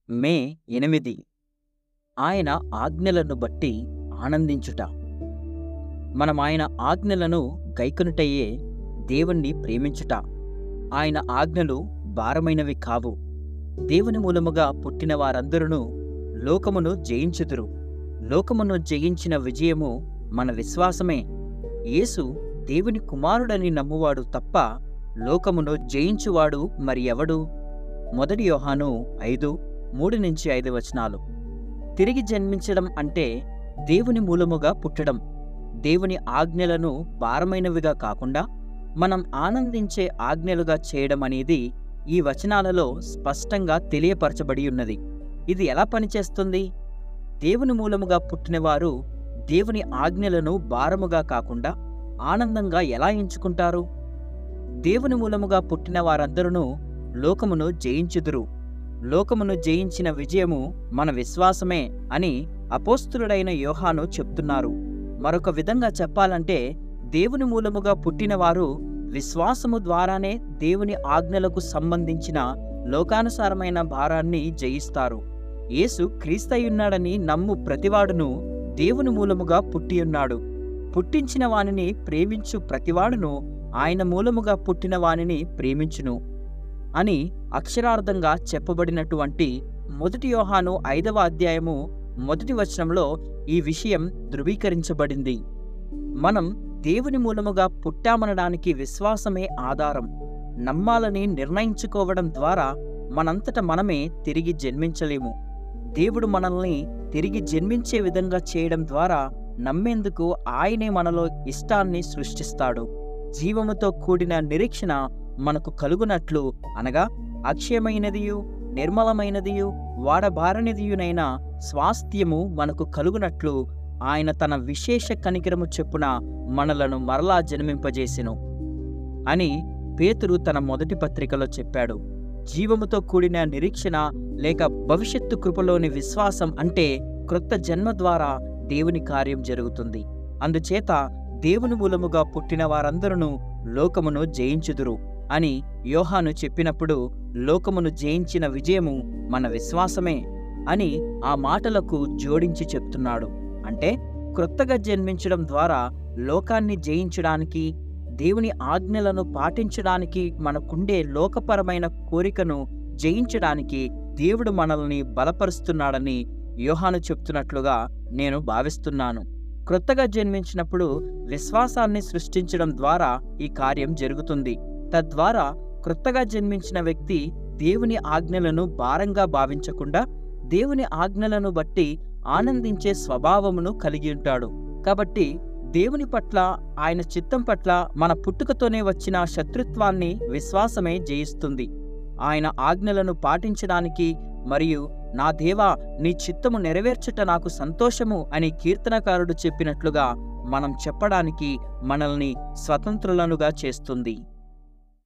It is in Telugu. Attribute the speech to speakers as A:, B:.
A: మే ఎనిమిది ఆయన ఆజ్ఞలను బట్టి ఆనందించుట మనం ఆయన ఆజ్ఞలను గైకొనుటయే దేవుణ్ణి ప్రేమించుట ఆయన ఆజ్ఞలు భారమైనవి కావు దేవుని మూలముగా పుట్టిన వారందరూ లోకమును జయించుదురు లోకమును జయించిన విజయము మన విశ్వాసమే యేసు దేవుని కుమారుడని నమ్మువాడు తప్ప లోకమును జయించువాడు మరి ఎవడు మొదటి యోహాను ఐదు మూడు నుంచి ఐదు వచనాలు తిరిగి జన్మించడం అంటే దేవుని మూలముగా పుట్టడం దేవుని ఆజ్ఞలను భారమైనవిగా కాకుండా మనం ఆనందించే ఆజ్ఞలుగా చేయడం అనేది ఈ వచనాలలో స్పష్టంగా తెలియపరచబడి ఉన్నది ఇది ఎలా పనిచేస్తుంది దేవుని మూలముగా పుట్టినవారు దేవుని ఆజ్ఞలను భారముగా కాకుండా ఆనందంగా ఎలా ఎంచుకుంటారు దేవుని మూలముగా పుట్టిన వారందరూ లోకమును జయించుదురు లోకమును జయించిన విజయము మన విశ్వాసమే అని అపోస్తులుడైన యోహాను చెప్తున్నారు మరొక విధంగా చెప్పాలంటే దేవుని మూలముగా పుట్టినవారు విశ్వాసము ద్వారానే దేవుని ఆజ్ఞలకు సంబంధించిన లోకానుసారమైన భారాన్ని జయిస్తారు యేసు క్రీస్తయున్నాడని నమ్ము ప్రతివాడును దేవుని మూలముగా పుట్టియున్నాడు పుట్టించిన వానిని ప్రేమించు ప్రతివాడును ఆయన మూలముగా పుట్టిన వానిని ప్రేమించును అని అక్షరార్థంగా చెప్పబడినటువంటి మొదటి యోహాను ఐదవ అధ్యాయము మొదటి వచనంలో ఈ విషయం ధృవీకరించబడింది మనం దేవుని మూలముగా పుట్టామనడానికి విశ్వాసమే ఆధారం నమ్మాలని నిర్ణయించుకోవడం ద్వారా మనంతట మనమే తిరిగి జన్మించలేము దేవుడు మనల్ని తిరిగి జన్మించే విధంగా చేయడం ద్వారా నమ్మేందుకు ఆయనే మనలో ఇష్టాన్ని సృష్టిస్తాడు జీవముతో కూడిన నిరీక్షణ మనకు కలుగునట్లు అనగా అక్షయమైనదియు నిర్మలమైనదియు వాడబారనిదియునైన స్వాస్థ్యము మనకు కలుగునట్లు ఆయన తన విశేష కనికరము చెప్పున మనలను మరలా జన్మింపజేసెను అని పేతురు తన మొదటి పత్రికలో చెప్పాడు జీవముతో కూడిన నిరీక్షణ లేక భవిష్యత్తు కృపలోని విశ్వాసం అంటే క్రొత్త జన్మ ద్వారా దేవుని కార్యం జరుగుతుంది అందుచేత దేవుని మూలముగా పుట్టిన వారందరూ లోకమును జయించుదురు అని యోహాను చెప్పినప్పుడు లోకమును జయించిన విజయము మన విశ్వాసమే అని ఆ మాటలకు జోడించి చెప్తున్నాడు అంటే క్రొత్తగా జన్మించడం ద్వారా లోకాన్ని జయించడానికి దేవుని ఆజ్ఞలను పాటించడానికి మనకుండే లోకపరమైన కోరికను జయించడానికి దేవుడు మనల్ని బలపరుస్తున్నాడని యోహాను చెప్తున్నట్లుగా నేను భావిస్తున్నాను క్రొత్తగా జన్మించినప్పుడు విశ్వాసాన్ని సృష్టించడం ద్వారా ఈ కార్యం జరుగుతుంది తద్వారా క్రొత్తగా జన్మించిన వ్యక్తి దేవుని ఆజ్ఞలను భారంగా భావించకుండా దేవుని ఆజ్ఞలను బట్టి ఆనందించే స్వభావమును కలిగి ఉంటాడు కాబట్టి దేవుని పట్ల ఆయన చిత్తం పట్ల మన పుట్టుకతోనే వచ్చిన శత్రుత్వాన్ని విశ్వాసమే జయిస్తుంది ఆయన ఆజ్ఞలను పాటించడానికి మరియు నా దేవా నీ చిత్తము నెరవేర్చుట నాకు సంతోషము అని కీర్తనకారుడు చెప్పినట్లుగా మనం చెప్పడానికి మనల్ని స్వతంత్రులనుగా చేస్తుంది